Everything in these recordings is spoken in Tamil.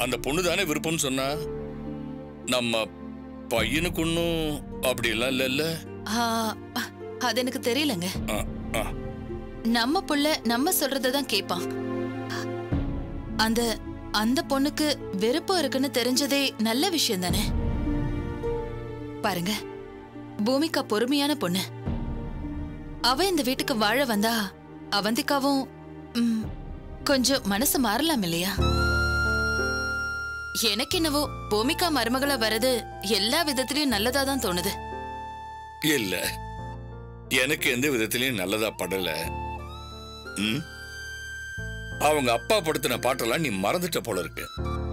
அந்த பொண்ணு தானே விருப்பம்னு சொன்னா நம்ம பையனுக்கு ஒன்றும் அப்படிலாம் இல்லைல்ல ஆ, அது எனக்கு தெரியலங்க ஆ, ஆ. நம்ம புள்ள நம்ம சொல்றத தான் கேட்பான் அந்த அந்த பொண்ணுக்கு விருப்பம் இருக்குன்னு தெரிஞ்சதே நல்ல விஷயம் தானே பாருங்க பூமிகா பொறுமையான பொண்ணு அவ இந்த வீட்டுக்கு வாழ வந்தா அவந்திகாவும் ம், கொஞ்சம் மனசு மாறலாம் இல்லையா எனக்கு என்னவோ பூமிகா மருமகளா வர்றது எல்லா விதத்திலயும் நல்லதா தான் தோணுது இல்ல எனக்கு எந்த விதத்திலயும் நல்லதா படல ம்? அவங்க அப்பா படுத்தின பாட்டெல்லாம் நீ மறந்துட்ட போல இருக்கு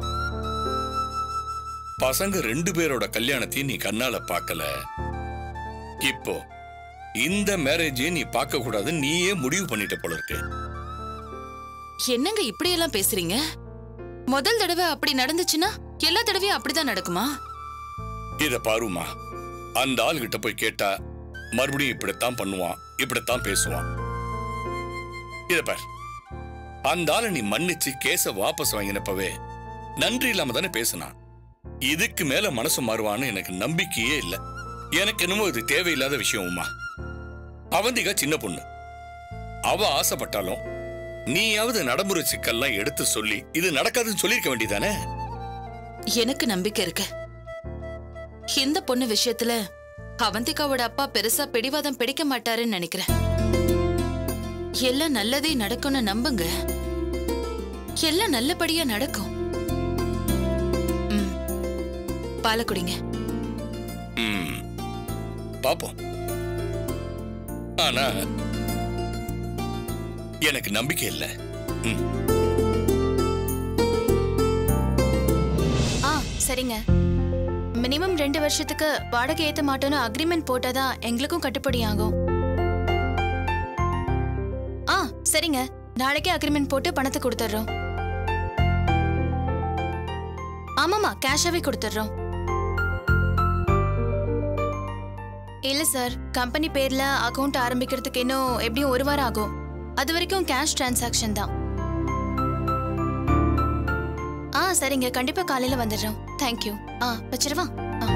பசங்க ரெண்டு பேரோட கல்யாணத்தையும் நீ கண்ணால பார்க்கல இப்போ இந்த மேரேஜையும் நீ பார்க்க கூடாதுன்னு நீயே முடிவு பண்ணிட்ட போல இருக்கு என்னங்க இப்படியெல்லாம் பேசுறீங்க முதல் தடவை அப்படி நடந்துச்சுன்னா எல்லா தடவையும் அப்படிதான் நடக்குமா இத பாருமா அந்த ஆள்கிட்ட போய் கேட்டா மறுபடியும் இப்படித்தான் பண்ணுவான் இப்படித்தான் பேசுவான் இத பார் அந்த ஆளை நீ மன்னிச்சு கேஸ வாபஸ் வாங்கினப்பவே நன்றி இல்லாம தானே பேசினான் இதுக்கு மேல மனசு மாறுவான்னு எனக்கு நம்பிக்கையே இல்ல எனக்கு என்னமோ இது தேவையில்லாத விஷயம் உமா அவந்திகா சின்ன பொண்ணு அவ ஆசைப்பட்டாலும் நீயாவது நடைமுறை சிக்கல்லாம் எடுத்து சொல்லி இது நடக்காதுன்னு சொல்லியிருக்க வேண்டியதானே எனக்கு நம்பிக்கை இருக்கு இந்த பொண்ணு விஷயத்துல அவந்திகாவோட அப்பா பெருசா பிடிவாதம் பிடிக்க மாட்டாருன்னு நினைக்கிறேன் எல்லாம் நல்லதே நடக்கும்னு நம்புங்க எல்லாம் நல்லபடியா நடக்கும் ம். பாலை குடிங்க ம் பாப்போம் ஆனா எனக்கு நம்பிக்கை இல்ல ம், ஆ சரிங்க மினிமம் ரெண்டு வருஷத்துக்கு வாடகை ஏத்த மாட்டோம்னு அக்ரிமெண்ட் போட்டாதான் எங்களுக்கும் கட்டுப்படி ஆகும் ஆ சரிங்க நாளைக்கே அக்ரிமெண்ட் போட்டு பணத்தை கொடுத்துட்றோம் ஆமாமா கேஷாவே கொடுத்துட்றோம் இல்ல சார் கம்பெனி பேர்ல அக்கவுண்ட் ஆரம்பிக்கிறதுக்கு இன்னும் எப்படியும் ஒரு வாரம் ஆகும் அது வரைக்கும் கேஷ் டிரான்சாக்ஷன் தான் ஆ சரிங்க கண்டிப்பா காலையில வந்துடுறோம் தேங்க்யூ ஆ வச்சிரவா ஆ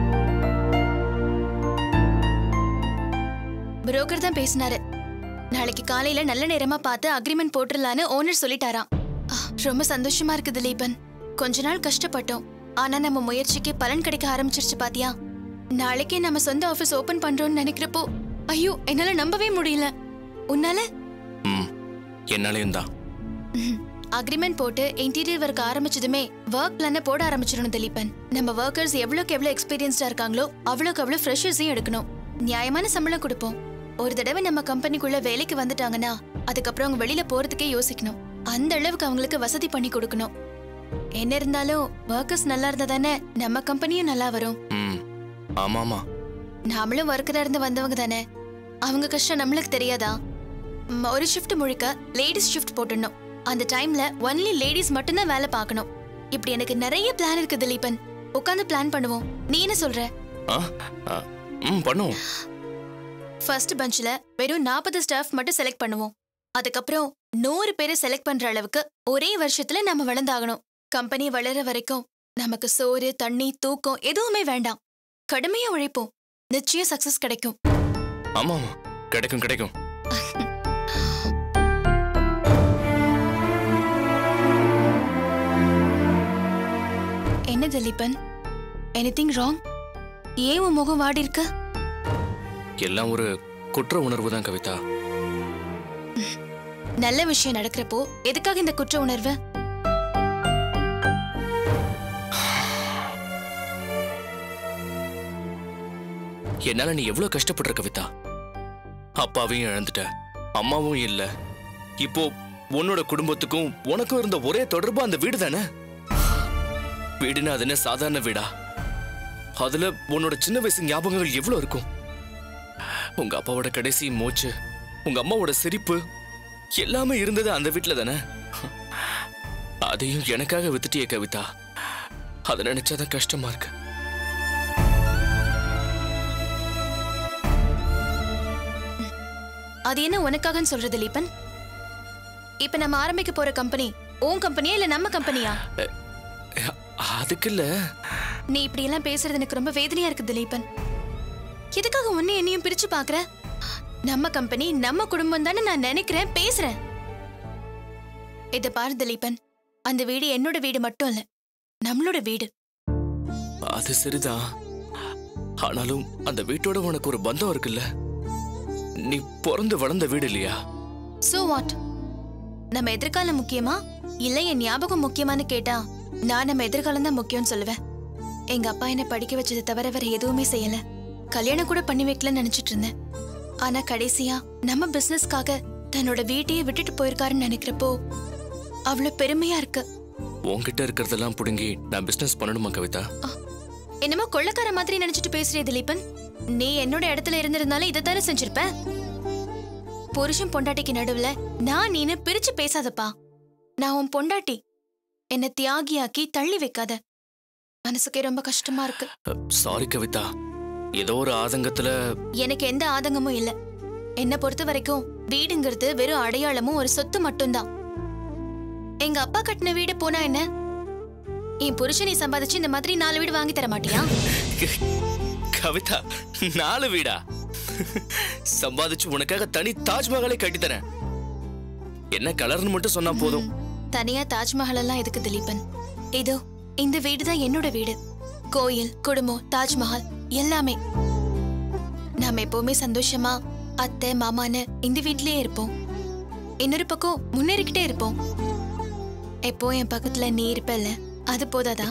புரோக்கர் தான் பேசினாரு நாளைக்கு காலையில நல்ல நேரமா பார்த்து அக்ரிமெண்ட் போட்டுடலான்னு ஓனர் சொல்லிட்டாராம் ஆ, ரொம்ப சந்தோஷமா இருக்கு திலீபன் கொஞ்ச நாள் கஷ்டப்பட்டோம் ஆனா நம்ம முயற்சிக்கு பலன் கிடைக்க ஆரம்பிச்சிருச்சு பாத்தியா நாளைக்கே நம்ம சொந்த ஆபீஸ் ஓபன் பண்றோம்னு நினைக்கிறப்போ ஐயோ என்னால நம்பவே முடியல உன்னால ம் என்னாலையும் தான் அக்ரிமெண்ட் போட்டு இன்டீரியர் ஒர்க் ஆரம்பிச்சதுமே ஒர்க் பிளான போட ஆரம்பிச்சிடணும் திலீபன் நம்ம ஒர்க்கர்ஸ் எவ்வளவுக்கு எவ்வளவு எக்ஸ்பீரியன்ஸ்டா இருக்காங்களோ அவ்வளவுக்கு அவ்வளவு ஃப்ரெஷர்ஸையும் எடுக்கணும் நியாயமான சம்பளம் கொடுப்போம் ஒரு தடவை நம்ம கம்பெனிக்குள்ள வேலைக்கு வந்துட்டாங்கன்னா அதுக்கப்புறம் அவங்க வெளியில போறதுக்கே யோசிக்கணும் அந்த அளவுக்கு அவங்களுக்கு வசதி பண்ணி கொடுக்கணும் என்ன இருந்தாலும் ஒர்க்கர்ஸ் நல்லா இருந்தா தானே நம்ம கம்பெனியும் நல்லா வரும் ம் ஆமாமா நாமளும் ஒர்க்கரா இருந்து வந்தவங்க தானே அவங்க கஷ்டம் நம்மளுக்கு தெரியாதா ம், ஒரு ஷிஃப்ட் முழுக்க லேடிஸ் ஷிஃப்ட் போட்டுடணும் அந்த டைம்ல ஒன்லி லேடிஸ் மட்டும்தான் வேலை பார்க்கணும் இப்படி எனக்கு நிறைய பிளான் இருக்கு திலீபன் உட்காந்து பிளான் பண்ணுவோம் நீ என்ன சொல்ற ஆ ஆ, ம் பண்ணுவோம் ஃபர்ஸ்ட் பெஞ்ச்ல வெறும் நாற்பது ஸ்டாஃப் மட்டும் செலக்ட் பண்ணுவோம் அதுக்கப்புறம் நூறு பேரை செலக்ட் பண்ற அளவுக்கு ஒரே வருஷத்துல நம்ம வளர்ந்தாகணும் கம்பெனி வளர வரைக்கும் நமக்கு சோறு தண்ணி தூக்கம் எதுவுமே வேண்டாம் கடுமையா உழைப்போம் நிச்சயம் சக்சஸ் கிடைக்கும் ஆமாமா கிடைக்கும் கிடைக்கும் என்ன திலீபன் எனிதிங் ராங் ஏன் உன் முகம் வாடி இருக்க எல்லாம் ஒரு குற்ற உணர்வு தான் கவிதா நல்ல விஷயம் நடக்கிறப்போ எதுக்காக இந்த குற்ற உணர்வு என்னால நீ எவ்வளவு கஷ்டப்படுற கவிதா அப்பாவையும் இழந்துட்ட அம்மாவும் இல்ல இப்போ உன்னோட குடும்பத்துக்கும் உனக்கும் இருந்த ஒரே தொடர்பு அந்த வீடு தானே வீடுன்னா அது என்ன சாதாரண வீடா அதுல உன்னோட சின்ன வயசு ஞாபகங்கள் எவ்வளவு இருக்கும் உங்க அப்பாவோட கடைசி மூச்சு உங்க அம்மாவோட சிரிப்பு எல்லாமே இருந்தது அந்த வீட்டுல தானே அதையும் எனக்காக வித்துட்டியே கவிதா அதை நினைச்சாதான் கஷ்டமா இருக்கு அது என்ன உனக்காகன்னு சொல்ற திலீபன் இப்ப நம்ம ஆரம்பிக்க போற கம்பெனி உன் கம்பெனியா இல்ல நம்ம கம்பெனியா அதுக்கு இல்ல நீ இப்படி எல்லாம் பேசுறது எனக்கு ரொம்ப வேதனையா இருக்கு திலீபன் எதுக்காக உன்னை என்னையும் பிரிச்சு பாக்குற நம்ம கம்பெனி நம்ம குடும்பம் தானே நான் நினைக்கிறேன் பேசுறேன் இத பாரு திலீபன் அந்த வீடு என்னோட வீடு மட்டும் இல்ல நம்மளோட வீடு அது சரிதான் ஆனாலும் அந்த வீட்டோட உனக்கு ஒரு பந்தம் இருக்குல்ல நீ பிறந்து வளர்ந்த வீடு இல்லையா சோ வாட் நம்ம எதிர்காலம் முக்கியமா இல்ல என் ஞாபகம் முக்கியமான்னு கேட்டா நான் நம்ம எதிர்காலம் தான் முக்கியம்னு சொல்லுவேன் எங்க அப்பா என்ன படிக்க வச்சதை தவிர வேற எதுவுமே செய்யல கல்யாணம் கூட பண்ணி வைக்கலன்னு நினைச்சிட்டு இருந்தேன் ஆனா கடைசியா நம்ம பிசினஸ்க்காக தன்னோட வீட்டையே விட்டுட்டு போயிருக்காருன்னு நினைக்கிறப்போ அவ்வளவு பெருமையா இருக்கு உன்கிட்ட இருக்கிறதெல்லாம் புடுங்கி நான் பிசினஸ் பண்ணணுமா கவிதா என்னமோ கொள்ளக்கார மாதிரி நினைச்சிட்டு பேசுறிய திலீபன் நீ என்னோட இடத்துல இருந்திருந்தாலும் இதை தானே செஞ்சிருப்ப புருஷன் பொண்டாட்டிக்கு நடுவுல நான் நீனு பிரிச்சு பேசாதப்பா நான் உன் பொண்டாட்டி என்ன தியாகியாக்கி தள்ளி வைக்காத மனசுக்கே ரொம்ப கஷ்டமா இருக்கு சாரி கவிதா ஏதோ ஒரு ஆதங்கத்துல எனக்கு எந்த ஆதங்கமும் இல்ல என்ன பொறுத்த வரைக்கும் வீடுங்கிறது வெறும் அடையாளமும் ஒரு சொத்து மட்டும்தான் எங்க அப்பா கட்டின வீடு போனா என்ன என் புருஷனை சம்பாதிச்சு இந்த மாதிரி நாலு வீடு வாங்கி தர மாட்டியா கவிதா நாலு வீடா சம்பாதிச்சு உனக்காக தனி தாஜ்மஹாலை கட்டித்தரேன் என்ன கலர்னு மட்டும் சொன்னா போதும் தனியா தாஜ்மஹால் எல்லாம் எதுக்கு திலீபன் இதோ இந்த வீடு தான் என்னோட வீடு கோயில் குடும்பம் தாஜ்மஹால் எல்லாமே நாம எப்பவுமே சந்தோஷமா அத்தை மாமான்னு இந்த வீட்லயே இருப்போம் இன்னொரு பக்கம் முன்னேறிக்கிட்டே இருப்போம் எப்போ என் பக்கத்துல நீ இருப்பல்ல அது போதாதா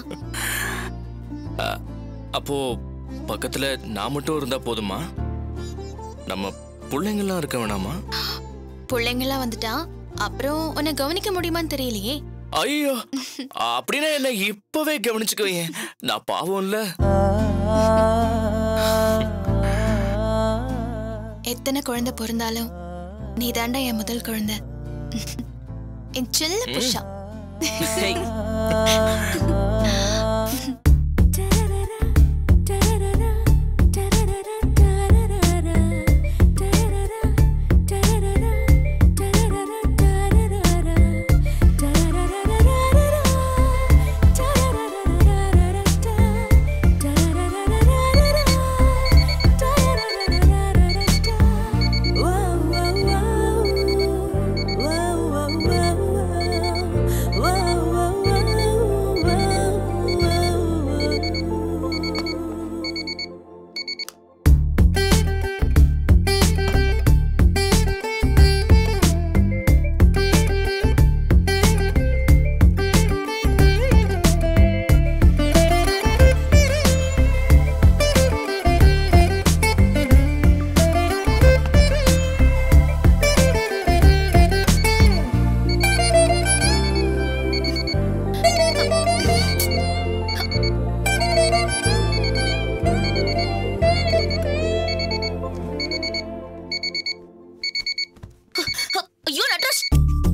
அப்போ பக்கத்துல நான் மட்டும் இருந்தா போதுமா நம்ம பிள்ளைங்கெல்லாம் இருக்க வேணாமா பிள்ளைங்களாம் வந்துட்டா அப்புறம் உன்னை கவனிக்க முடியுமான்னு தெரியலையே ஐயோ அப்படின்னா என்ன இப்பவே கவனிச்சுக்கோங்க நான் பாவம் இல்ல எத்தனை குழந்தை பிறந்தாலும் நீ தாண்டா என் முதல் குழந்தை என் செல்ல புஷா ஐயோ நட்ராஜ்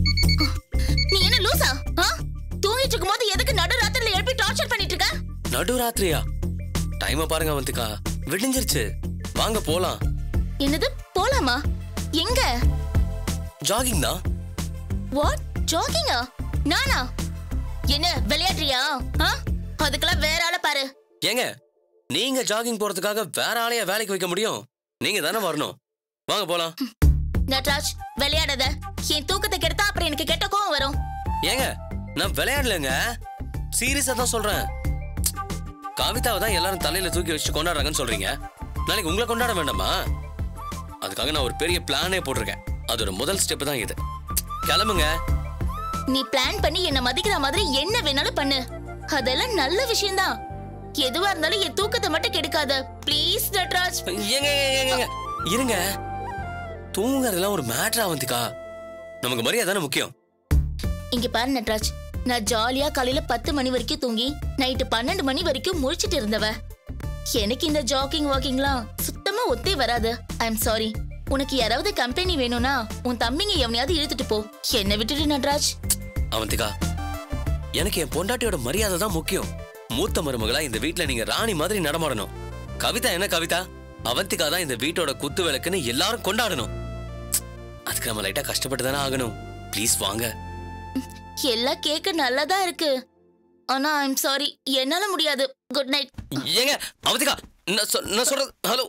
நீ என்ன லூசா ஆ? தூங்கிட்டு இருக்கும்போது எதுக்கு நடு ராத்திரில எழுப்பி டார்ச்சர் பண்ணிட்டு இருக்க நடுராத்திரியா டைமை பாருங்க வந்துக்கா விடிஞ்சிருச்சு வாங்க போலாம் என்னது போலாமா எங்க ஜாகிங் தான் வாட் ஜாகிங்கா நானா என்ன விளையாடுறியா ஆ? அதுக்கெல்லாம் வேற ஆளை பாரு ஏங்க நீங்க ஜாகிங் போறதுக்காக வேற ஆளைய வேலைக்கு வைக்க முடியும் நீங்க தானே வரணும் வாங்க போலாம் நட்ராஜ் விளையாடாத என் தூக்கத்தை கெடுத்தா அப்புறம் எனக்கு கெட்ட கோவம் வரும் ஏங்க நான் விளையாடலங்க சீரியஸா தான் சொல்றேன் கவிதாவை தான் எல்லாரும் தலையில தூக்கி வச்சு கொண்டாடுறாங்கன்னு சொல்றீங்க நாளைக்கு உங்களை கொண்டாட வேண்டாமா அதுக்காக நான் ஒரு பெரிய பிளானே போட்டிருக்கேன் அதோட முதல் ஸ்டெப் தான் இது கிளம்புங்க நீ பிளான் பண்ணி என்ன மதிக்கிற மாதிரி என்ன வேணாலும் பண்ணு அதெல்லாம் நல்ல விஷயம்தான் எதுவா இருந்தாலும் என் தூக்கத்தை மட்டும் கெடுக்காத ப்ளீஸ் நட்ராஜ் ஏங்க ஏங்க, ஏங்க, ஏங்க. இருங்க தூங்குறதுலாம் ஒரு மேட்ரா வந்துக்கா நமக்கு மரியாதை தானே முக்கியம் இங்க பாரு நட்ராஜ் நான் ஜாலியா காலையில பத்து மணி வரைக்கும் தூங்கி நைட்டு பன்னெண்டு மணி வரைக்கும் முழிச்சிட்டு இருந்தவ எனக்கு இந்த ஜாக்கிங் வாக்கிங்லாம் சுத்தமா ஒத்தே வராது ஐ எம் சாரி உனக்கு யாராவது கம்பெனி வேணும்னா உன் தம்பிங்க எவனையாவது இழுத்துட்டு போ என்ன விட்டுடு நட்ராஜ் அவந்திகா எனக்கு என் பொண்டாட்டியோட மரியாதை தான் முக்கியம் மூத்த மருமகளா இந்த வீட்ல நீங்க ராணி மாதிரி நடமாடணும் கவிதா என்ன கவிதா அவந்திகா தான் இந்த வீட்டோட குத்து விளக்குன்னு எல்லாரும் கொண்டாடணும் அதுக்கு நம்ம லைட்டா கஷ்டப்பட்டு தானே ஆகணும் ப்ளீஸ் வாங்க எல்லாம் கேட்க நல்லாதான் இருக்கு ஆனா ஐம் சாரி என்னால முடியாது குட் நைட் ஏங்க அவதிகா நான் சொ- நான் சொல்றது ஹலோ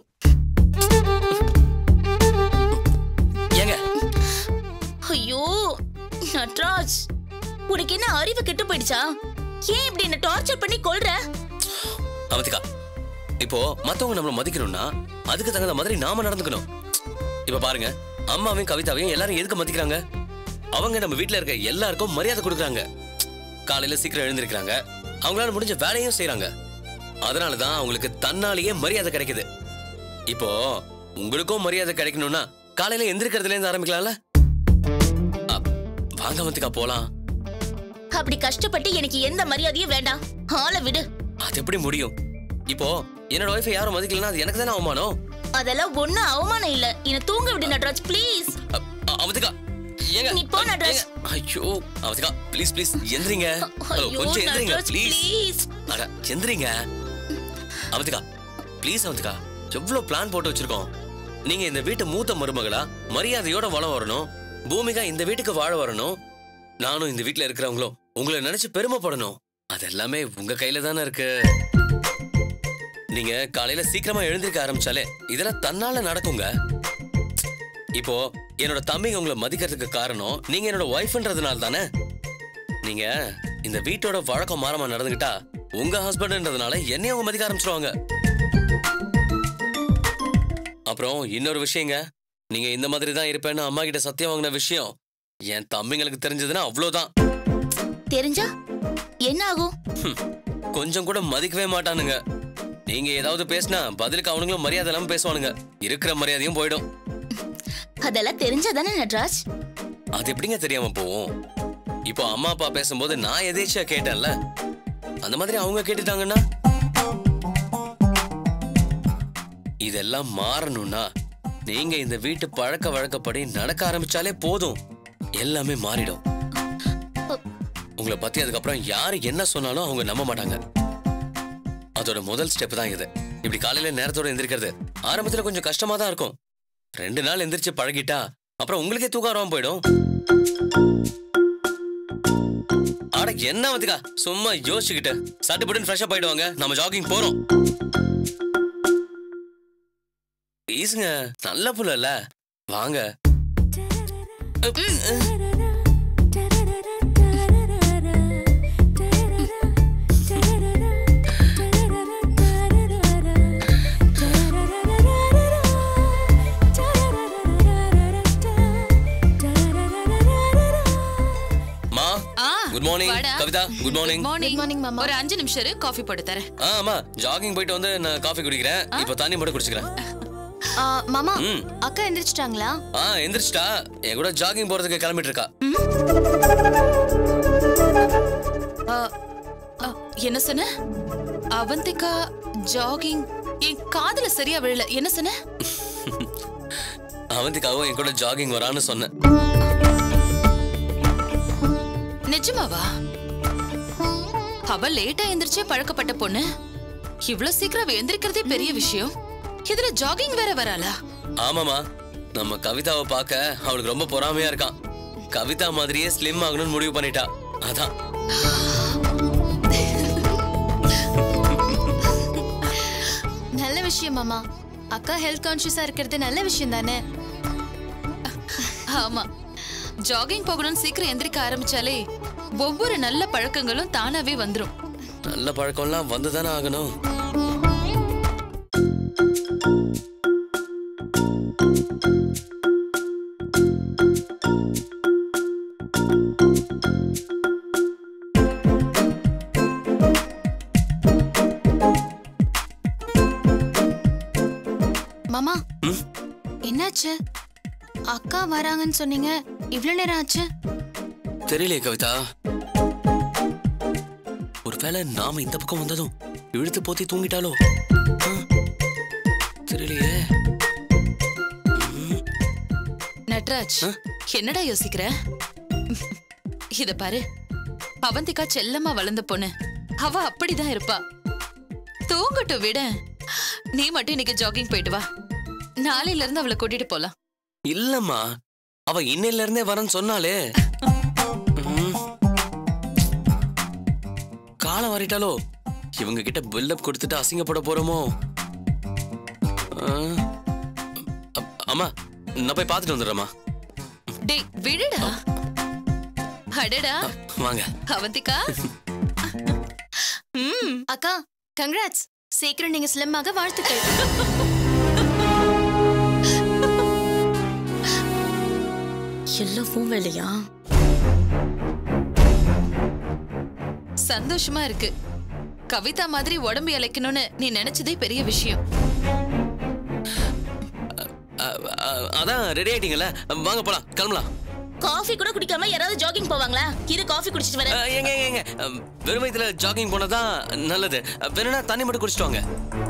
ஏங்க ஐயோ நட்ராஜ் உனக்கு என்ன அறிவு கெட்டு போயிடுச்சா ஏன் இப்படி என்ன டார்ச்சர் பண்ணி கொல்ற அவதிகா இப்போ மத்தவங்க நம்மள மதிக்கணும்னா அதுக்கு தகுந்த மாதிரி நாம நடந்துக்கணும் இப்ப பாருங்க அம்மாவையும் கவிதாவையும் எல்லாரும் எதுக்கு மதிக்கிறாங்க அவங்க நம்ம வீட்ல இருக்க எல்லாருக்கும் மரியாதை கொடுக்குறாங்க காலையில சீக்கிரம் எழுந்திருக்கிறாங்க அவங்களால முடிஞ்ச வேலையும் செய்றாங்க அதனாலதான் அவங்களுக்கு தன்னாலேயே மரியாதை கிடைக்குது இப்போ உங்களுக்கும் மரியாதை கிடைக்கணும்னா காலையில எந்திரிக்கிறதுல இருந்து ஆரம்பிக்கலாம்ல அ, வாங்க அவந்திகா போலாம் அப்படி கஷ்டப்பட்டு எனக்கு எந்த மரியாதையும் வேண்டாம் ஆளை விடு அது எப்படி முடியும் இப்போ என்னோட ஒய்ஃபை யாரும் மதிக்கலன்னா அது எனக்கு தானே அவமானம் அதெல்லாம் ஒண்ணும் அவமானம் இல்ல என்ன தூங்க விடு நட்ராஜ் ப்ளீஸ் அ- அ- அவதிகா ஏங்க நீ போ, நட்ராஜ். ஏங்க, ஐயோ அவதிகா ப்ளீஸ் ப்ளீஸ் எந்திரிங்க ஹலோ ஐயோ கொஞ்சம் எந்திரிங்க நட்ராஜ் ப்ளீஸ் ப்ளீஸ் அட எந்திரிங்க அவதிகா ப்ளீஸ் அவதிகா எவ்வளவு பிளான் போட்டு வச்சிருக்கோம் நீங்க இந்த வீட்டு மூத்த மருமகளா மரியாதையோட வளம் வரணும் பூமிகா இந்த வீட்டுக்கு வாழ வரணும் நானும் இந்த வீட்ல இருக்கிறவங்களும் உங்களை நினைச்சு பெருமைப்படணும் அது எல்லாமே உங்க கையில தானே இருக்கு நீங்க காலையில சீக்கிரமா எழுந்திருக்க ஆரம்பிச்சாலே இதெல்லாம் தன்னால நடக்குங்க இப்போ என்னோட தம்பிங்க உங்களை மதிக்கிறதுக்கு காரணம் நீங்க என்னோட ஒய்ஃப்ன்றதுனால தானே நீங்க இந்த வீட்டோட வழக்கம் மாறாம நடந்துகிட்டா உங்க ஹஸ்பண்ட்ன்றதுனால என்னையும் அவங்க மதிக்க ஆரம்பிச்சிருவாங்க அப்புறம் இன்னொரு விஷயங்க நீங்க இந்த மாதிரி தான் இருப்பேன்னு அம்மா கிட்ட சத்தியம் வாங்கின விஷயம் என் தம்பிங்களுக்கு தெரிஞ்சதுன்னா அவ்வளவுதான் தெரிஞ்சா என்ன ஆகும் கொஞ்சம் கூட மதிக்கவே மாட்டானுங்க நீங்க ஏதாவது பேசினா பதிலுக்கு அவனுங்களும் மரியாதை இல்லாம பேசுவானுங்க இருக்கிற மரியாதையும் போயிடும் அதெல்லாம் தெரிஞ்சாதானே நட்ராஜ் அது எப்படிங்க தெரியாம போகும் இப்போ அம்மா அப்பா பேசும்போது நான் எதேச்சியா கேட்டேன்ல அந்த மாதிரி அவங்க கேட்டுட்டாங்கன்னா இதெல்லாம் மாறணும்னா நீங்க இந்த வீட்டு பழக்க வழக்கப்படி நடக்க ஆரம்பிச்சாலே போதும் எல்லாமே மாறிடும் உங்களை பத்தி அதுக்கப்புறம் யாரு என்ன சொன்னாலும் அவங்க நம்ப மாட்டாங்க அதோட முதல் ஸ்டெப் தான் இது இப்படி காலையில நேரத்தோட எந்திரிக்கிறது ஆரம்பத்துல கொஞ்சம் கஷ்டமா தான் இருக்கும் ரெண்டு நாள் எந்திரிச்சு பழகிட்டா அப்புறம் உங்களுக்கே தூக்கம் வராம போயிடும் அட என்ன வந்துக்கா சும்மா யோசிச்சுக்கிட்டு சட்டுப்பட்டுன்னு ஃப்ரெஷ்ஷா போயிடுவாங்க நம்ம ஜாகிங் போறோம் ப்ளீஸுங்க நல்ல புள்ளல வாங்க மா ஆ குட் மார்னிங் வாடா. Kavitha good morning morning Good morning, மாமா. ஒரு அஞ்சு நிமிஷம் இரு காஃபி போட்டு தரேன் ஆ ஆமா ஜாகிங் போயிட்டு வந்து நான் காஃபி குடிக்கிறேன் இப்போ தண்ணி மட்டும் குடிச்சுக்கிறேன் ஆ, மாமா ம். அக்கா எந்திரிச்சிட்டாங்களா ஆ எந்திரிச்சிட்டா என் கூட ஜாகிங் போறதுக்கு கிளம்பிட்டு இருக்கா ஆ, ஆ, என்ன சொன்ன அவந்திகா ஜாகிங் என் காதுல சரியா விழல என்ன சொன்ன அவந்திக்காவும் என் கூட ஜாகிங் வரான்னு சொன்னேன் நிஜமாவா அவ லேட்டா எந்திரிச்சே பழக்கப்பட்ட பொண்ணு இவ்ளோ சீக்கிரம் அவ எந்திரிக்கிறதே பெரிய விஷயம் இதுல ஜாகிங் வேற வராளா ஆமாமா நம்ம கவிதாவை பார்க்க அவளுக்கு ரொம்ப பொறாமையா இருக்கான் கவிதா மாதிரியே ஸ்லிம் ஆகணும்னு முடிவு பண்ணிட்டா அதான் நல்ல விஷயம் மாமா அக்கா ஹெல்த் கான்ஷியஸா இருக்கிறது நல்ல விஷயம் தானே ஆமா ஜாகிங் போகணும்னு சீக்கிரம் எந்திரிக்க ஆரம்பிச்சாலே ஒவ்வொரு நல்ல பழக்கங்களும் தானாவே வந்துரும் நல்ல பழக்கம்லாம் வந்து தானே ஆகணும் மாமா என்னாச்சு அக்கா வராங்கன்னு சொன்னீங்க இவ்ளோ நேரம் ஆச்சு தெரியலையே கவிதா ஒருவேளை நாம இந்த பக்கம் வந்ததும் இழுத்து போத்தி தூங்கிட்டாலோ ஆ, தெரியலையே நட்ராஜ் என்னடா யோசிக்கிற இத பாரு அவந்திகா செல்லமா வளர்ந்த பொண்ணு அவ அப்படிதான் இருப்பா தூங்கட்டும் விட நீ மட்டும் இன்னைக்கு ஜாகிங் போயிட்டு வா நாளையில இருந்து அவளை கூட்டிட்டு போலாம் இல்லம்மா அவ இன்னையில இருந்தே வரேன்னு சொன்னாலே ம். காலை வாரிட்டாலோ இவங்க கிட்ட பில்டப் கொடுத்துட்டு அசிங்கப்பட போறோமோ ஆ, அ- அம்மா நான் போய் பார்த்துட்டு வந்துடுறேம்மா டேய் விடுடா அடடா வாங்க அவந்திகா ம் அக்கா கங்க்ராட்ஸ் சீக்கிரம் நீங்க ஸ்லிம் ஆக வாழ்த்துக்கள் எல்லாம் ஃபோன் வேலையா சந்தோஷமா இருக்கு கவிதா மாதிரி உடம்பு இழைக்கணும்னு நீ நினைச்சதே பெரிய விஷயம் அ- அ- அதான் ரெடி ஆயிட்டீங்கல்ல வாங்க போலாம் கிளம்பலாம் காஃபி கூட குடிக்காம யாராவது ஜாகிங் போவாங்களா இரு காஃபி குடிச்சிட்டு அ, வரேன் ஏங்க ஏங்க, ஏங்க அ, வெறும் வயித்துல ஜாகிங் போனதான் நல்லது அ, வேணும்னா தண்ணி மட்டும் குடிச்சிட்டு வாங்க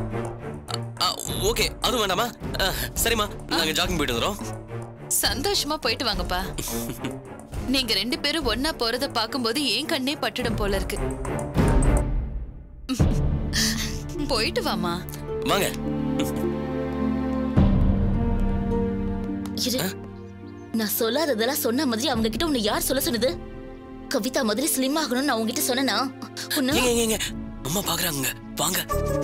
ஓகே அதுவும் வேண்டாமா அ, சரிம்மா நாங்க ஜாகிங் போயிட்டு வந்துடும் சந்தோஷமா போயிட்டு வாங்கப்பா நீங்க ரெண்டு பேரும் ஒன்னா போறத பாக்கும்போது ஏன் கண்ணே பட்டுடும் போல இருக்கு போயிட்டு வாமா வாங்க இரு நான் சொல்லாததெல்லாம் சொன்ன மாதிரி அவங்க கிட்ட உன்னை யார் சொல்ல சொன்னது கவிதா மாதிரி ஸ்லிம் ஆகணும்னு நான் உங்ககிட்ட சொன்னனா உன்ன ஏங்க ஏங்க, ஏங்க அம்மா பாக்குறாங்க வாங்க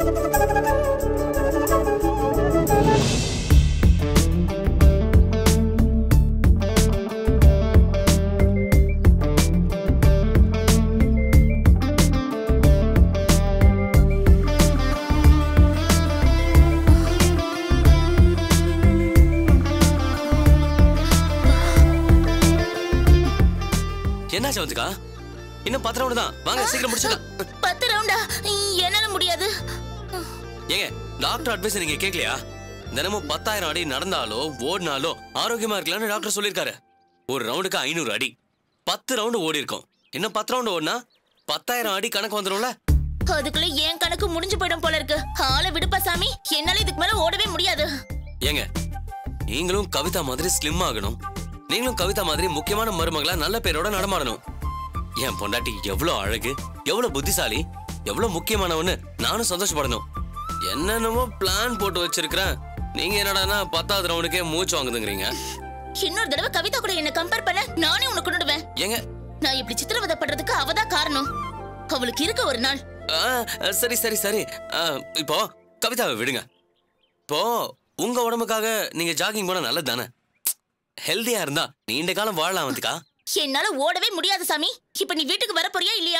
என்னாச்சு வந்துக்கா இன்னும் பத்து ரவுண்டு தான் வாங்க சீக்கிரம் முடிச்சிடலாம் பத்து ரவுண்டா என்னால முடியாது ஏங்க டாக்டர் அட்வைஸ் நீங்க கேட்கலையா தினமும் பத்தாயிரம் அடி நடந்தாலோ ஓடினாலோ ஆரோக்கியமா இருக்கலாம்னு டாக்டர் சொல்லியிருக்காரு ஒரு ரவுண்டுக்கு ஐநூறு அடி பத்து ரவுண்டு ஓடி இருக்கும் இன்னும் பத்து ரவுண்டு ஓடினா பத்தாயிரம் அடி கணக்கு வந்துடும்ல அதுக்குள்ள என் கணக்கு முடிஞ்சு போயிடும் போல இருக்கு ஆளை விடுப்பா சாமி என்னால இதுக்கு மேல ஓடவே முடியாது ஏங்க நீங்களும் கவிதா மாதிரி ஸ்லிம் ஆகணும் நீங்களும் கவிதா மாதிரி முக்கியமான மருமகளா நல்ல பேரோட நடமாடணும் என் பொண்டாட்டி எவ்வளவு அழகு எவ்வளவு புத்திசாலி எவ்வளவு முக்கியமானவன்னு நானும் சந்தோஷப்படணும் என்னென்னமோ பிளான் போட்டு வச்சிருக்கிறேன் நீங்க என்னடான்னா பத்தாவது ரவுண்டுக்கே மூச்சு வாங்குதுங்கிறீங்க இன்னொரு தடவை கவிதா கூட என்ன கம்பேர் பண்ண நானே உனக்கு கொண்டுடுவேன் ஏங்க நான் இப்படி சித்திரவதைப்படுறதுக்கு அவதான் காரணம் அவளுக்கு இருக்க ஒரு நாள் ஆ, சரி சரி சரி ஆ, இப்போ கவிதாவை விடுங்க இப்போ உங்க உடம்புக்காக நீங்க ஜாகிங் போனா நல்லது தானே ஹெல்தியா இருந்தா நீண்ட காலம் வாழலாம் வந்துக்கா என்னால ஓடவே முடியாது சாமி இப்ப நீ வீட்டுக்கு வர போறியா இல்லையா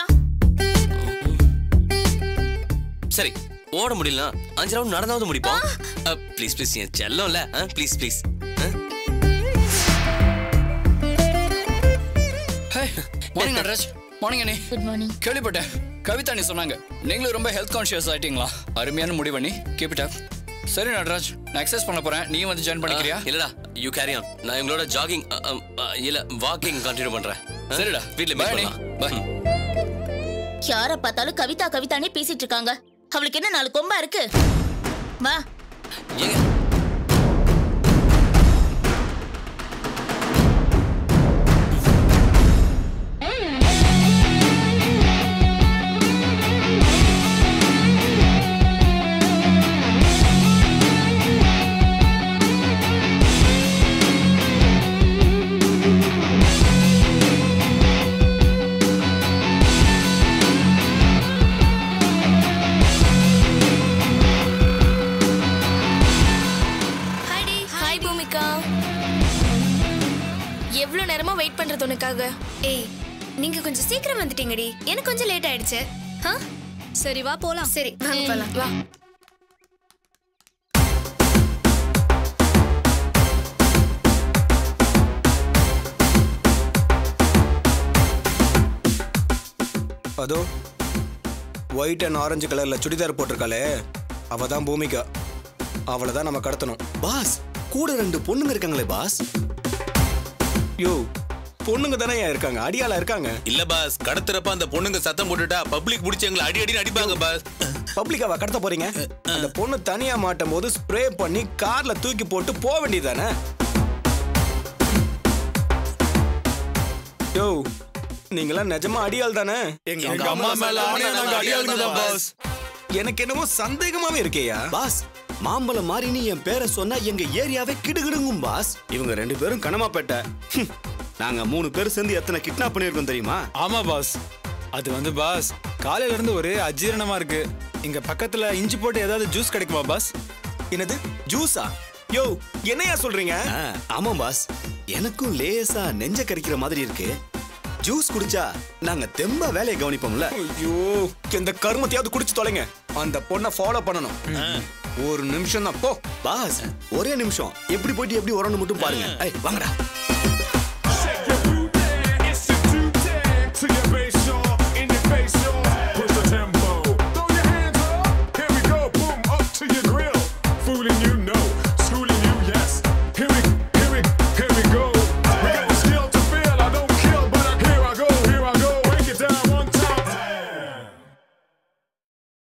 சரி ஓட முடியலனா அஞ்சு ரவுண்ட் நடந்தாவது முடிப்போம் ப்ளீஸ் ப்ளீஸ் என் செல்லம்ல please please morning Nataraj morning அண்ணே குட் மார்னிங் கேள்விப்பட்டேன் கவிதா நீ சொன்னாங்க நீங்களும் ரொம்ப ஹெல்த் கான்ஷியஸ் ஆயிட்டீங்களா அருமையான முடிவு பண்ணி கீப் இட் அப் சரி நடராஜ் நான் எக்ஸசைஸ் பண்ண போறேன் நீ வந்து ஜாயின் பண்ணிக்கிறியா இல்லடா யூ கேரி ஆன் நான் எங்களோட ஜாகிங் இல்ல வாக்கிங் கண்டினியூ பண்றேன் ஆ? சரிடா. வீட்ல Bye, மீட் அண்ணே. பண்ணலாம் Bye. ம். யார பார்த்தாலும் கவிதா கவிதானே பேசிட்டு இருக்காங்க அவளுக்கு என்ன நாலு கொம்பா இருக்கு வா ஏங்க ஹாய்டி ஹாய் பூமிகா எவ்வளோ நேரமா வெயிட் பண்றது உனக்காக ஏய் நீங்க கொஞ்சம் சீக்கிரம் வந்துட்டீங்கடி எனக்கு கொஞ்சம் லேட் ஆயிடுச்சு ஆ சரி வா போலாம் சரி வாங்க போலாம் வா அதோ ஒயிட் அண்ட் ஆரஞ்சு கலர்ல சுடிதார் போட்டிருக்காளே அவ தான் பூமிகா அவளை தான் நம்ம கடத்தணும் பாஸ் கூட ரெண்டு பொண்ணுங்க இருக்காங்களே பாஸ் யோ பொண்ணுங்க தானே ஏன் இருக்காங்க அடியாளா இருக்காங்க இல்ல பாஸ் கடத்துறப்ப அந்த பொண்ணுங்க சத்தம் போட்டுட்டா பப்ளிக் புடிச்சு எங்களை அடி அடி அடிப்பாங்க பாஸ் பப்ளிக்காவா கடத்த போறீங்க அந்த பொண்ணு தனியா மாட்டும் போது ஸ்ப்ரே பண்ணி கார்ல தூக்கி போட்டு போக வேண்டியதானே யோ நீங்களாம் நிஜமா அடியாள் தானே எங்க அம்மா மேல ஆணையா நாங்க அடியாளுங்க தான் பாஸ் எனக்கு என்னமோ சந்தேகமாவே இருக்கேயா பாஸ் மாம்பழம் மாறின்னு என் பேரை சொன்னா எங்க ஏரியாவே கிடுகிடுங்கும் பாஸ் இவங்க ரெண்டு பேரும் கனமாப்பேட்டை ஹம். நாங்க மூணு பேர் சேர்ந்து எத்தனை கிட்னாப் பண்ணியிருக்கோம் தெரியுமா ஆமா பாஸ் அது வந்து பாஸ் காலையில இருந்து ஒரே அஜீரணமா இருக்கு இங்க பக்கத்துல இஞ்சி போட்டு ஏதாவது ஜூஸ் கிடைக்குமா பாஸ் என்னது ஜூஸா யோ என்னையா சொல்றீங்க ஆ, ஆமாம் பாஸ் எனக்கும் லேசா நெஞ்ச கரிக்கிற மாதிரி இருக்கு ஜூஸ் குடிச்சா நாங்க தெம்பா வேலையை கவனிப்போம்ல ஐயோ இந்த கருமத்தையாவது குடிச்சு தொலைங்க அந்த பொண்ணை ஃபாலோ பண்ணணும் ஒரு நிமிஷம் தான் போ பாஸ் ஒரே நிமிஷம் எப்படி போயிட்டு எப்படி வரணும் மட்டும் பாருங்க ஐய் வாங்கடா